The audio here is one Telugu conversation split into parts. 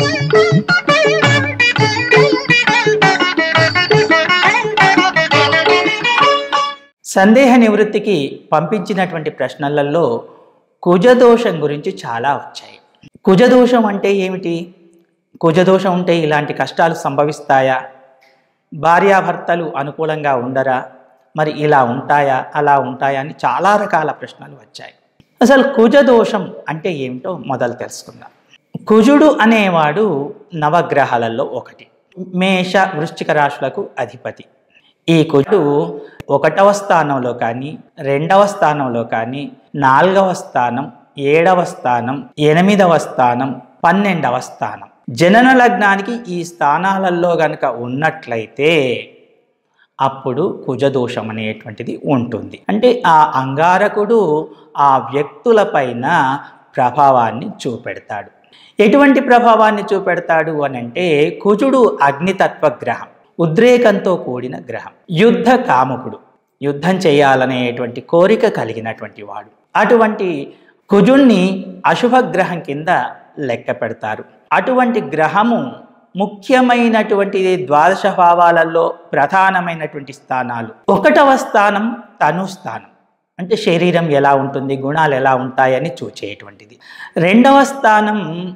సందేహ నివృత్తికి పంపించినటువంటి ప్రశ్నలలో కుజదోషం గురించి చాలా వచ్చాయి కుజదోషం అంటే ఏమిటి కుజదోషం ఉంటే ఇలాంటి కష్టాలు సంభవిస్తాయా భార్యాభర్తలు అనుకూలంగా ఉండరా మరి ఇలా ఉంటాయా అలా ఉంటాయా అని చాలా రకాల ప్రశ్నలు వచ్చాయి అసలు కుజదోషం అంటే ఏమిటో మొదలు తెలుసుకుందాం కుజుడు అనేవాడు నవగ్రహాలలో ఒకటి మేష వృశ్చిక రాశులకు అధిపతి ఈ కుజుడు ఒకటవ స్థానంలో కానీ రెండవ స్థానంలో కానీ నాలుగవ స్థానం ఏడవ స్థానం ఎనిమిదవ స్థానం పన్నెండవ స్థానం జనన లగ్నానికి ఈ స్థానాలలో గనక ఉన్నట్లయితే అప్పుడు కుజదోషం అనేటువంటిది ఉంటుంది అంటే ఆ అంగారకుడు ఆ వ్యక్తులపైన ప్రభావాన్ని చూపెడతాడు ఎటువంటి ప్రభావాన్ని చూపెడతాడు అని అంటే కుజుడు అగ్నితత్వ గ్రహం ఉద్రేకంతో కూడిన గ్రహం యుద్ధ కాముకుడు యుద్ధం చేయాలనేటువంటి కోరిక కలిగినటువంటి వాడు అటువంటి కుజుణ్ణి అశుభ గ్రహం కింద లెక్క పెడతారు అటువంటి గ్రహము ముఖ్యమైనటువంటిది ద్వాదశ భావాలలో ప్రధానమైనటువంటి స్థానాలు ఒకటవ స్థానం తను స్థానం అంటే శరీరం ఎలా ఉంటుంది గుణాలు ఎలా ఉంటాయని చూచేటువంటిది రెండవ స్థానం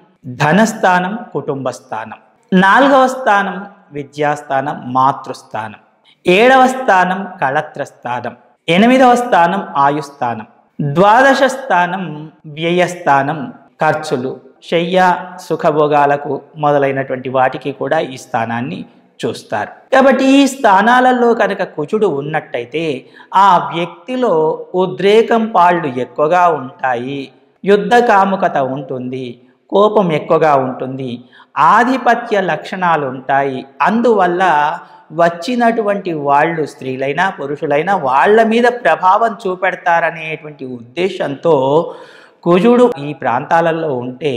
ధనస్థానం కుటుంబ స్థానం నాలుగవ స్థానం విద్యాస్థానం మాతృస్థానం ఏడవ స్థానం కళత్ర స్థానం ఎనిమిదవ స్థానం ఆయుస్థానం ద్వాదశ స్థానం వ్యయస్థానం ఖర్చులు శయ్య సుఖభోగాలకు మొదలైనటువంటి వాటికి కూడా ఈ స్థానాన్ని చూస్తారు కాబట్టి ఈ స్థానాలలో కనుక కుచుడు ఉన్నట్టయితే ఆ వ్యక్తిలో ఉద్రేకం పాళ్ళు ఎక్కువగా ఉంటాయి యుద్ధ కాముకత ఉంటుంది కోపం ఎక్కువగా ఉంటుంది ఆధిపత్య లక్షణాలు ఉంటాయి అందువల్ల వచ్చినటువంటి వాళ్ళు స్త్రీలైనా పురుషులైనా వాళ్ళ మీద ప్రభావం చూపెడతారనేటువంటి ఉద్దేశంతో కుజుడు ఈ ప్రాంతాలలో ఉంటే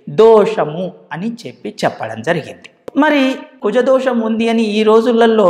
దోషము అని చెప్పి చెప్పడం జరిగింది మరి కుజదోషం ఉంది అని ఈ రోజులలో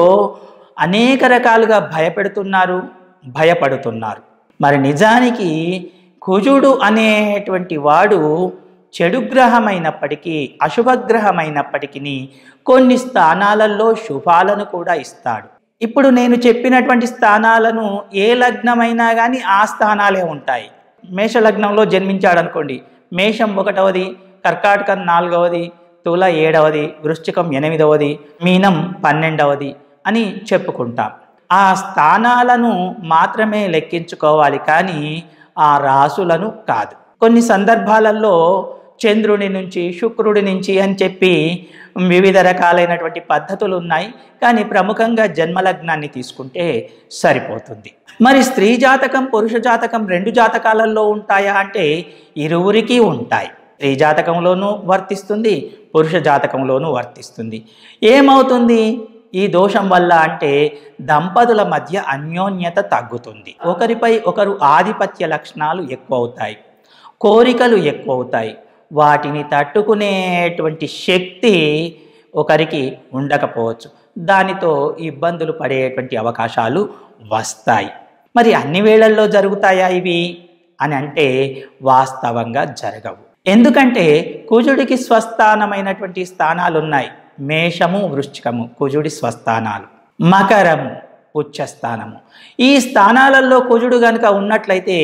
అనేక రకాలుగా భయపెడుతున్నారు భయపడుతున్నారు మరి నిజానికి కుజుడు అనేటువంటి వాడు చెడు గ్రహమైనప్పటికీ అశుభగ్రహమైనప్పటికీ కొన్ని స్థానాలలో శుభాలను కూడా ఇస్తాడు ఇప్పుడు నేను చెప్పినటువంటి స్థానాలను ఏ లగ్నమైనా కానీ ఆ స్థానాలే ఉంటాయి మేష లగ్నంలో జన్మించాడు అనుకోండి మేషం ఒకటవది కర్కాటకం నాలుగవది తుల ఏడవది వృశ్చికం ఎనిమిదవది మీనం పన్నెండవది అని చెప్పుకుంటాం ఆ స్థానాలను మాత్రమే లెక్కించుకోవాలి కానీ ఆ రాసులను కాదు కొన్ని సందర్భాలలో చంద్రుడి నుంచి శుక్రుడి నుంచి అని చెప్పి వివిధ రకాలైనటువంటి పద్ధతులు ఉన్నాయి కానీ ప్రముఖంగా జన్మలగ్నాన్ని తీసుకుంటే సరిపోతుంది మరి స్త్రీ జాతకం పురుష జాతకం రెండు జాతకాలలో ఉంటాయా అంటే ఇరువురికి ఉంటాయి స్త్రీ జాతకంలోనూ వర్తిస్తుంది పురుష జాతకంలోనూ వర్తిస్తుంది ఏమవుతుంది ఈ దోషం వల్ల అంటే దంపతుల మధ్య అన్యోన్యత తగ్గుతుంది ఒకరిపై ఒకరు ఆధిపత్య లక్షణాలు ఎక్కువ అవుతాయి కోరికలు ఎక్కువ అవుతాయి వాటిని తట్టుకునేటువంటి శక్తి ఒకరికి ఉండకపోవచ్చు దానితో ఇబ్బందులు పడేటువంటి అవకాశాలు వస్తాయి మరి అన్ని వేళల్లో జరుగుతాయా ఇవి అని అంటే వాస్తవంగా జరగవు ఎందుకంటే కుజుడికి స్వస్థానమైనటువంటి స్థానాలు ఉన్నాయి మేషము వృశ్చికము కుజుడి స్వస్థానాలు మకరము ఉచ్చస్థానము ఈ స్థానాలలో కుజుడు గనుక ఉన్నట్లయితే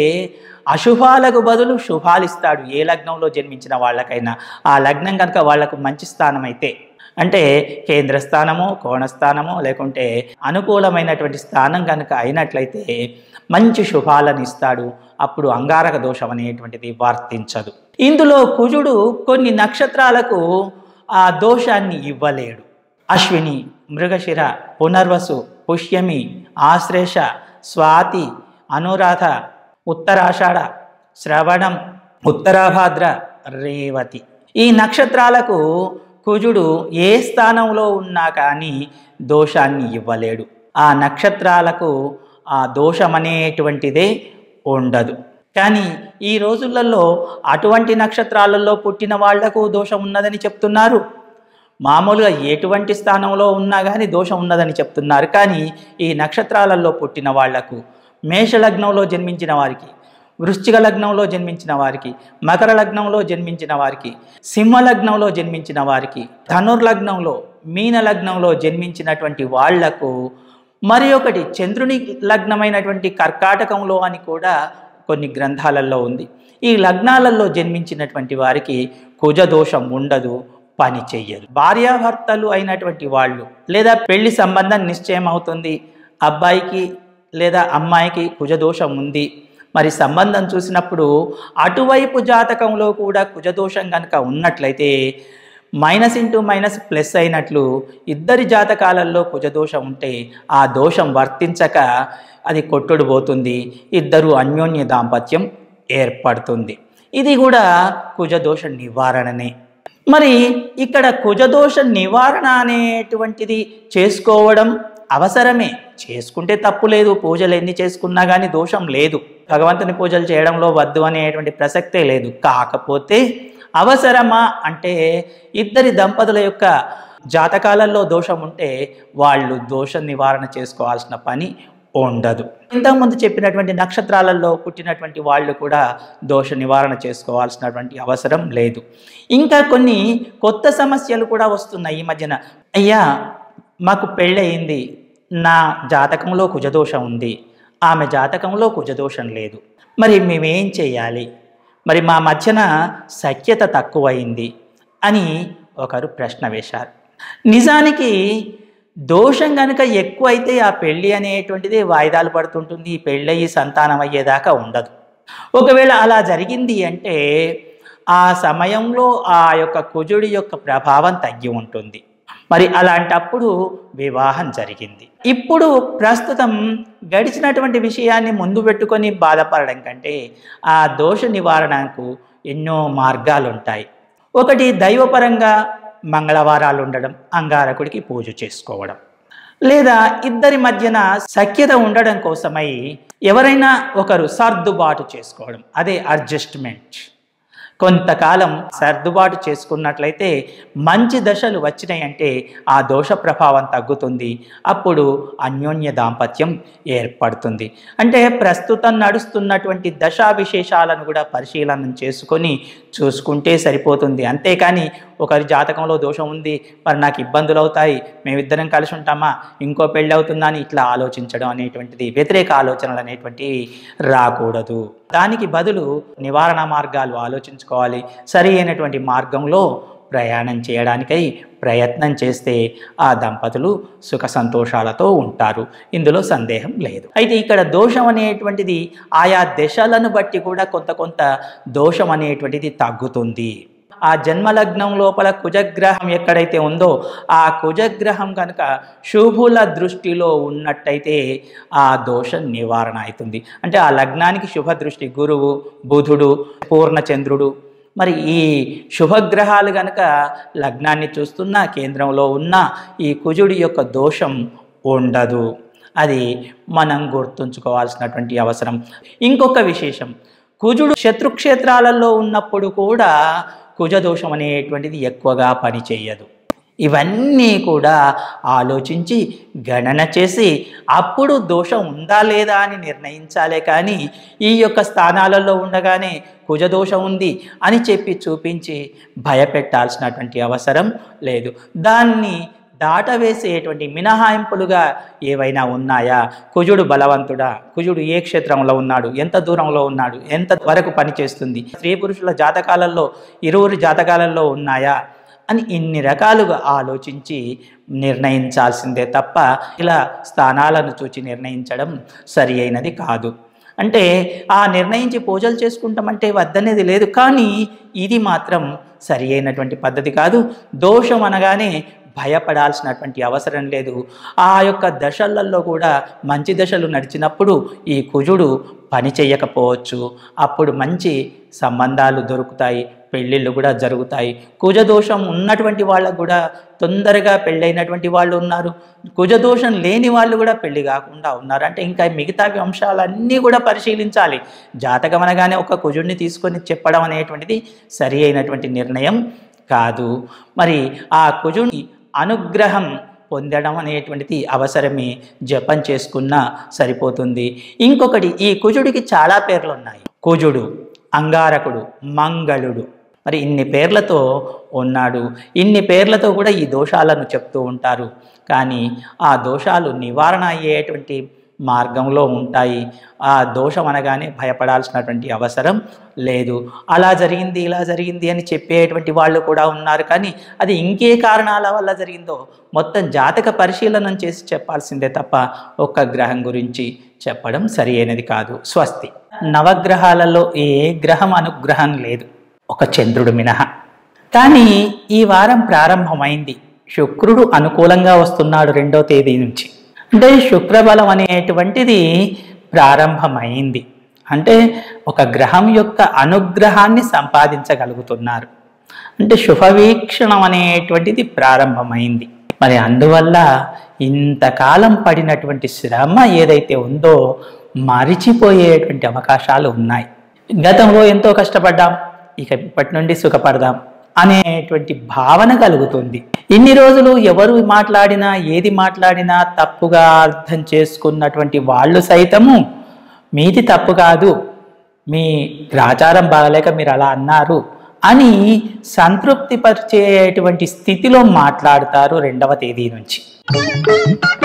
అశుభాలకు బదులు శుభాలు ఇస్తాడు ఏ లగ్నంలో జన్మించిన వాళ్ళకైనా ఆ లగ్నం కనుక వాళ్లకు మంచి స్థానం అయితే అంటే కేంద్ర స్థానము కోణస్థానము లేకుంటే అనుకూలమైనటువంటి స్థానం కనుక అయినట్లయితే మంచి శుభాలను ఇస్తాడు అప్పుడు అంగారక దోషం అనేటువంటిది వర్తించదు ఇందులో కుజుడు కొన్ని నక్షత్రాలకు ఆ దోషాన్ని ఇవ్వలేడు అశ్విని మృగశిర పునర్వసు పుష్యమి ఆశ్లేష స్వాతి అనురాధ ఉత్తరాషాఢ శ్రవణం ఉత్తరాభాద్ర రేవతి ఈ నక్షత్రాలకు కుజుడు ఏ స్థానంలో ఉన్నా కానీ దోషాన్ని ఇవ్వలేడు ఆ నక్షత్రాలకు ఆ దోషం అనేటువంటిదే ఉండదు కానీ ఈ రోజులలో అటువంటి నక్షత్రాలలో పుట్టిన వాళ్లకు దోషం ఉన్నదని చెప్తున్నారు మామూలుగా ఎటువంటి స్థానంలో ఉన్నా కానీ దోషం ఉన్నదని చెప్తున్నారు కానీ ఈ నక్షత్రాలలో పుట్టిన వాళ్లకు మేషలగ్నంలో జన్మించిన వారికి వృశ్చిక లగ్నంలో జన్మించిన వారికి మకర లగ్నంలో జన్మించిన వారికి సింహ లగ్నంలో జన్మించిన వారికి ధనుర్లగ్నంలో మీన లగ్నంలో జన్మించినటువంటి వాళ్లకు మరి ఒకటి చంద్రుని లగ్నమైనటువంటి కర్కాటకంలో అని కూడా కొన్ని గ్రంథాలలో ఉంది ఈ లగ్నాలలో జన్మించినటువంటి వారికి కుజదోషం ఉండదు పని చెయ్యదు భార్యాభర్తలు అయినటువంటి వాళ్ళు లేదా పెళ్లి సంబంధం నిశ్చయం అవుతుంది అబ్బాయికి లేదా అమ్మాయికి కుజదోషం ఉంది మరి సంబంధం చూసినప్పుడు అటువైపు జాతకంలో కూడా కుజదోషం కనుక ఉన్నట్లయితే మైనస్ ఇంటూ మైనస్ ప్లస్ అయినట్లు ఇద్దరి జాతకాలలో కుజదోషం ఉంటే ఆ దోషం వర్తించక అది కొట్టుడు పోతుంది ఇద్దరు అన్యోన్య దాంపత్యం ఏర్పడుతుంది ఇది కూడా కుజదోష నివారణనే మరి ఇక్కడ కుజదోష నివారణ అనేటువంటిది చేసుకోవడం అవసరమే చేసుకుంటే తప్పు లేదు పూజలు ఎన్ని చేసుకున్నా కానీ దోషం లేదు భగవంతుని పూజలు చేయడంలో వద్దు అనేటువంటి ప్రసక్తే లేదు కాకపోతే అవసరమా అంటే ఇద్దరి దంపతుల యొక్క జాతకాలలో దోషం ఉంటే వాళ్ళు దోష నివారణ చేసుకోవాల్సిన పని ఉండదు ఇంతకుముందు చెప్పినటువంటి నక్షత్రాలలో పుట్టినటువంటి వాళ్ళు కూడా దోష నివారణ చేసుకోవాల్సినటువంటి అవసరం లేదు ఇంకా కొన్ని కొత్త సమస్యలు కూడా వస్తున్నాయి ఈ మధ్యన అయ్యా మాకు పెళ్ళయింది నా జాతకంలో కుజదోషం ఉంది ఆమె జాతకంలో కుజదోషం లేదు మరి మేమేం చేయాలి మరి మా మధ్యన సఖ్యత తక్కువైంది అని ఒకరు ప్రశ్న వేశారు నిజానికి దోషం కనుక ఎక్కువైతే ఆ పెళ్ళి అనేటువంటిది వాయిదాలు పడుతుంటుంది ఈ పెళ్ళయి సంతానం అయ్యేదాకా ఉండదు ఒకవేళ అలా జరిగింది అంటే ఆ సమయంలో ఆ యొక్క కుజుడి యొక్క ప్రభావం తగ్గి ఉంటుంది మరి అలాంటప్పుడు వివాహం జరిగింది ఇప్పుడు ప్రస్తుతం గడిచినటువంటి విషయాన్ని ముందు పెట్టుకొని బాధపడడం కంటే ఆ దోష నివారణకు ఎన్నో మార్గాలు ఉంటాయి ఒకటి దైవపరంగా మంగళవారాలు ఉండడం అంగారకుడికి పూజ చేసుకోవడం లేదా ఇద్దరి మధ్యన సఖ్యత ఉండడం కోసమై ఎవరైనా ఒకరు సర్దుబాటు చేసుకోవడం అదే అడ్జస్ట్మెంట్ కొంతకాలం సర్దుబాటు చేసుకున్నట్లయితే మంచి దశలు వచ్చినాయంటే ఆ దోష ప్రభావం తగ్గుతుంది అప్పుడు అన్యోన్య దాంపత్యం ఏర్పడుతుంది అంటే ప్రస్తుతం నడుస్తున్నటువంటి దశా విశేషాలను కూడా పరిశీలన చేసుకొని చూసుకుంటే సరిపోతుంది అంతేకాని ఒకరి జాతకంలో దోషం ఉంది మరి నాకు ఇబ్బందులు అవుతాయి మేమిద్దరం కలిసి ఉంటామా ఇంకో పెళ్ళి అవుతుందా అని ఇట్లా ఆలోచించడం అనేటువంటిది వ్యతిరేక ఆలోచనలు అనేటువంటివి రాకూడదు దానికి బదులు నివారణ మార్గాలు ఆలోచించుకోవాలి సరి అయినటువంటి మార్గంలో ప్రయాణం చేయడానికై ప్రయత్నం చేస్తే ఆ దంపతులు సుఖ సంతోషాలతో ఉంటారు ఇందులో సందేహం లేదు అయితే ఇక్కడ దోషం అనేటువంటిది ఆయా దశలను బట్టి కూడా కొంత కొంత దోషం అనేటువంటిది తగ్గుతుంది ఆ జన్మలగ్నం లోపల కుజగ్రహం ఎక్కడైతే ఉందో ఆ కుజగ్రహం కనుక శుభుల దృష్టిలో ఉన్నట్టయితే ఆ దోషం నివారణ అవుతుంది అంటే ఆ లగ్నానికి శుభ దృష్టి గురువు బుధుడు పూర్ణచంద్రుడు మరి ఈ శుభగ్రహాలు గనక లగ్నాన్ని చూస్తున్నా కేంద్రంలో ఉన్న ఈ కుజుడి యొక్క దోషం ఉండదు అది మనం గుర్తుంచుకోవాల్సినటువంటి అవసరం ఇంకొక విశేషం కుజుడు శత్రుక్షేత్రాలలో ఉన్నప్పుడు కూడా కుజదోషం అనేటువంటిది ఎక్కువగా పనిచేయదు ఇవన్నీ కూడా ఆలోచించి గణన చేసి అప్పుడు దోషం ఉందా లేదా అని నిర్ణయించాలే కానీ ఈ యొక్క స్థానాలలో ఉండగానే కుజదోషం ఉంది అని చెప్పి చూపించి భయపెట్టాల్సినటువంటి అవసరం లేదు దాన్ని దాటవేసేటువంటి మినహాయింపులుగా ఏవైనా ఉన్నాయా కుజుడు బలవంతుడా కుజుడు ఏ క్షేత్రంలో ఉన్నాడు ఎంత దూరంలో ఉన్నాడు ఎంత వరకు పనిచేస్తుంది స్త్రీ పురుషుల జాతకాలలో ఇరువురు జాతకాలలో ఉన్నాయా అని ఇన్ని రకాలుగా ఆలోచించి నిర్ణయించాల్సిందే తప్ప ఇలా స్థానాలను చూచి నిర్ణయించడం సరి అయినది కాదు అంటే ఆ నిర్ణయించి పూజలు చేసుకుంటామంటే వద్దనేది లేదు కానీ ఇది మాత్రం సరి అయినటువంటి పద్ధతి కాదు దోషం అనగానే భయపడాల్సినటువంటి అవసరం లేదు ఆ యొక్క దశలలో కూడా మంచి దశలు నడిచినప్పుడు ఈ కుజుడు పని చేయకపోవచ్చు అప్పుడు మంచి సంబంధాలు దొరుకుతాయి పెళ్ళిళ్ళు కూడా జరుగుతాయి కుజదోషం ఉన్నటువంటి వాళ్ళకు కూడా తొందరగా పెళ్ళైనటువంటి వాళ్ళు ఉన్నారు కుజదోషం లేని వాళ్ళు కూడా పెళ్లి కాకుండా ఉన్నారు అంటే ఇంకా మిగతా అంశాలన్నీ కూడా పరిశీలించాలి జాతకం అనగానే ఒక కుజుడిని తీసుకొని చెప్పడం అనేటువంటిది సరి అయినటువంటి నిర్ణయం కాదు మరి ఆ కుజుని అనుగ్రహం పొందడం అనేటువంటిది అవసరమే జపం చేసుకున్నా సరిపోతుంది ఇంకొకటి ఈ కుజుడికి చాలా పేర్లు ఉన్నాయి కుజుడు అంగారకుడు మంగళుడు మరి ఇన్ని పేర్లతో ఉన్నాడు ఇన్ని పేర్లతో కూడా ఈ దోషాలను చెప్తూ ఉంటారు కానీ ఆ దోషాలు నివారణ అయ్యేటువంటి మార్గంలో ఉంటాయి ఆ దోషం అనగానే భయపడాల్సినటువంటి అవసరం లేదు అలా జరిగింది ఇలా జరిగింది అని చెప్పేటువంటి వాళ్ళు కూడా ఉన్నారు కానీ అది ఇంకే కారణాల వల్ల జరిగిందో మొత్తం జాతక పరిశీలనం చేసి చెప్పాల్సిందే తప్ప ఒక్క గ్రహం గురించి చెప్పడం సరి అయినది కాదు స్వస్తి నవగ్రహాలలో ఏ గ్రహం అనుగ్రహం లేదు ఒక చంద్రుడు మినహా కానీ ఈ వారం ప్రారంభమైంది శుక్రుడు అనుకూలంగా వస్తున్నాడు రెండో తేదీ నుంచి అంటే శుక్రబలం అనేటువంటిది ప్రారంభమైంది అంటే ఒక గ్రహం యొక్క అనుగ్రహాన్ని సంపాదించగలుగుతున్నారు అంటే శుభవీక్షణం అనేటువంటిది ప్రారంభమైంది మరి అందువల్ల ఇంతకాలం పడినటువంటి శ్రమ ఏదైతే ఉందో మరిచిపోయేటువంటి అవకాశాలు ఉన్నాయి గతంలో ఎంతో కష్టపడ్డాం ఇక ఇప్పటి నుండి సుఖపడదాం అనేటువంటి భావన కలుగుతుంది ఇన్ని రోజులు ఎవరు మాట్లాడినా ఏది మాట్లాడినా తప్పుగా అర్థం చేసుకున్నటువంటి వాళ్ళు సైతము మీది తప్పు కాదు మీ ఆచారం బాగలేక మీరు అలా అన్నారు అని సంతృప్తి పరిచేటువంటి స్థితిలో మాట్లాడతారు రెండవ తేదీ నుంచి